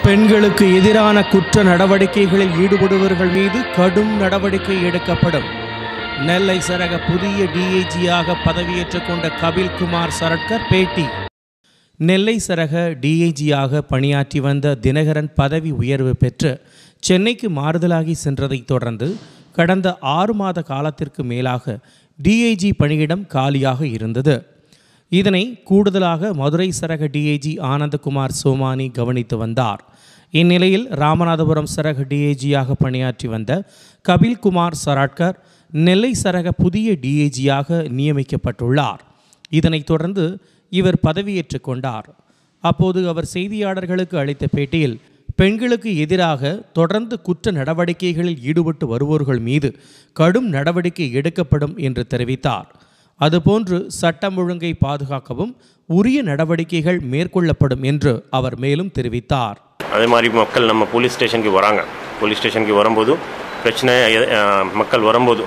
பெண்களுக்கு எதிரான குற்ற நடவடிக்கைகளில் ஈடுபடுபவர்கள் மீது கடும் நடவடிக்கை எடுக்கப்படும் நெல்லை சரக புதிய டிஐஜியாக பதவியேற்றுக் கொண்ட கபில்குமார் சரட்கர் பேட்டி நெல்லை சரக டிஐஜியாக பணியாற்றி வந்த தினகரன் பதவி உயர்வு பெற்று சென்னைக்கு மாறுதலாகி சென்றதைத் தொடர்ந்து கடந்த ஆறு மாத காலத்திற்கு மேலாக டிஐஜி பணியிடம் காலியாக இருந்தது இதனை கூடுதலாக மதுரை சரக டிஐஜி ஆனந்தகுமார் சோமானி கவனித்து வந்தார் இந்நிலையில் ராமநாதபுரம் சரக டிஐஜியாக பணியாற்றி வந்த கபில்குமார் சராட்கர் நெல்லை சரக புதிய டிஐஜியாக நியமிக்கப்பட்டுள்ளார் இதனைத் தொடர்ந்து இவர் பதவியேற்றுக் கொண்டார் அப்போது அவர் செய்தியாளர்களுக்கு அளித்த பேட்டியில் பெண்களுக்கு எதிராக தொடர்ந்து குற்ற நடவடிக்கைகளில் ஈடுபட்டு வருவோர்கள் மீது கடும் நடவடிக்கை எடுக்கப்படும் என்று தெரிவித்தார் அதுபோன்று சட்டம் ஒழுங்கை பாதுகாக்கவும் உரிய நடவடிக்கைகள் மேற்கொள்ளப்படும் என்று அவர் மேலும் தெரிவித்தார் அதே மாதிரி மக்கள் நம்ம போலீஸ் ஸ்டேஷனுக்கு வராங்க போலீஸ் ஸ்டேஷனுக்கு வரும்போது பிரச்சனை எ- அஹ், மக்கள் வரும்போது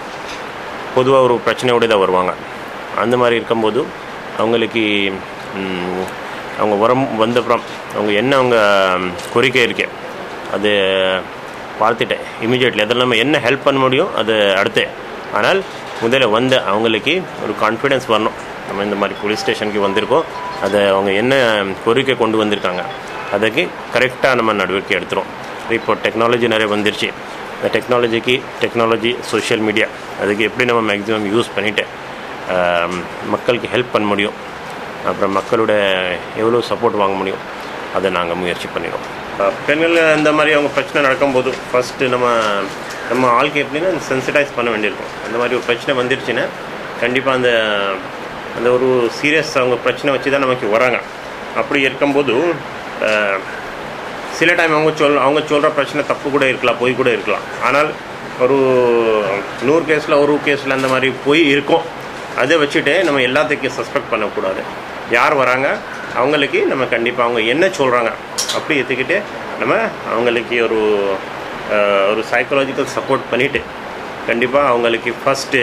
பொதுவாக ஒரு பிரச்சனையோடு தான் வருவாங்க அந்த மாதிரி இருக்கும்போது அவங்களுக்கு ம், அவங்க வரும் வந்தப்புறம் அவங்க என்ன அவங்க ம், கோரிக்கை இருக்கு அது பார்த்துட்டேன் இமீடியட்லி அதில் நம்ம என்ன ஹெல்ப் பண்ண முடியும் அது அடுத்து ஆனால் முதல்ல வந்த அவங்களுக்கு ஒரு கான்ஃபிடென்ஸ் வரணும் நம்ம இந்த மாதிரி போலீஸ் ஸ்டேஷனுக்கு வந்திருக்கோம் அதை அவங்க என்ன கோரிக்கை கொண்டு வந்திருக்காங்க அதுக்கு கரெக்டாக நம்ம நடவடிக்கை எடுத்துரும் இப்போ டெக்னாலஜி நிறைய வந்துருச்சு இந்த டெக்னாலஜிக்கு டெக்னாலஜி சோஷியல் மீடியா அதுக்கு எப்படி நம்ம மேக்ஸிமம் யூஸ் பண்ணிவிட்டு மக்களுக்கு ஹெல்ப் பண்ண முடியும் அப்புறம் மக்களோட எவ்வளோ சப்போர்ட் வாங்க முடியும் அதை நாங்கள் முயற்சி பண்ணிடுவோம் பெண்கள் இந்த மாதிரி அவங்க பிரச்சனை நடக்கும்போது ஃபஸ்ட்டு நம்ம நம்ம ஆளுக்கு எப்படின்னா சென்சிடைஸ் பண்ண வேண்டியிருக்கும் அந்த மாதிரி ஒரு பிரச்சனை வந்துருச்சுன்னா கண்டிப்பாக அந்த அந்த ஒரு சீரியஸ் அவங்க பிரச்சனை வச்சு தான் நமக்கு வராங்க அப்படி இருக்கும்போது அஹ், சில டைம் அவங்க சொல் அவங்க சொல்கிற பிரச்சனை தப்பு கூட இருக்கலாம் பொய் கூட இருக்கலாம் ஆனால் ஒரு நூறு கேஸில் ஒரு கேஸில் அந்த மாதிரி பொய் இருக்கும் அதை வச்சுட்டு நம்ம எல்லாத்துக்கும் சஸ்பெக்ட் பண்ணக்கூடாது யார் வராங்க அவங்களுக்கு நம்ம கண்டிப்பாக அவங்க என்ன சொல்கிறாங்க அப்படி ஏற்றுக்கிட்டு நம்ம அவங்களுக்கு ஒரு அஹ், ஒரு சைக்கலாஜிக்கல் சப்போர்ட் பண்ணிவிட்டு கண்டிப்பாக அவங்களுக்கு ஃபஸ்ட்டு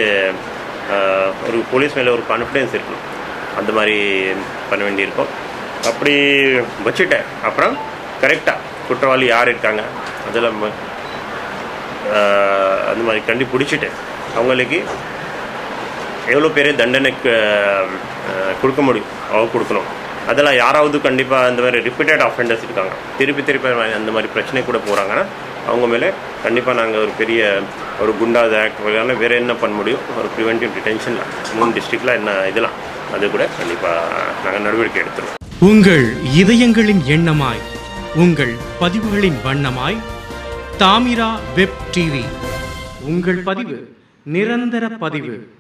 ஒரு போலீஸ் மேலே ஒரு கான்ஃபிடென்ஸ் இருக்கணும் அந்த மாதிரி பண்ண வேண்டியிருக்கும் அப்படி வச்சுட்டேன் அப்புறம் கரெக்டாக குற்றவாளி யார் இருக்காங்க அதெல்லாம் ம- ஆஹ் அந்த மாதிரி கண்டுபிடிச்சிட்டு அவங்களுக்கு எவ்வளோ பேர் தண்டனைக்கு ஆஹ், கொடுக்க முடியும் அவங்க கொடுக்கணும் அதெல்லாம் யாராவது கண்டிப்பாக அந்த மாதிரி ரிப்பீட்டட் அஃபெண்டர்ஸ் இருக்காங்க திருப்பி திருப்பி அந்த மாதிரி பிரச்சனை கூட போகிறாங்கன்னா அவங்க மேலே கண்டிப்பாக நாங்கள் ஒரு பெரிய ஒரு குண்டாஸ் ஆக்ட் வகையான வேறு என்ன பண்ண முடியும் ஒரு ப்ரிவென்டிவ் டிடென்ஷனில் மூணு டிஸ்ட்ரிக்டில் என்ன இதெல்லாம் அது கூட கண்டிப்பாக நாங்கள் நடவடிக்கை எடுத்துருவோம் உங்கள் இதயங்களின் எண்ணமாய் உங்கள் பதிவுகளின் வண்ணமாய் தாமிரா வெப் டிவி உங்கள் பதிவு நிரந்தர பதிவு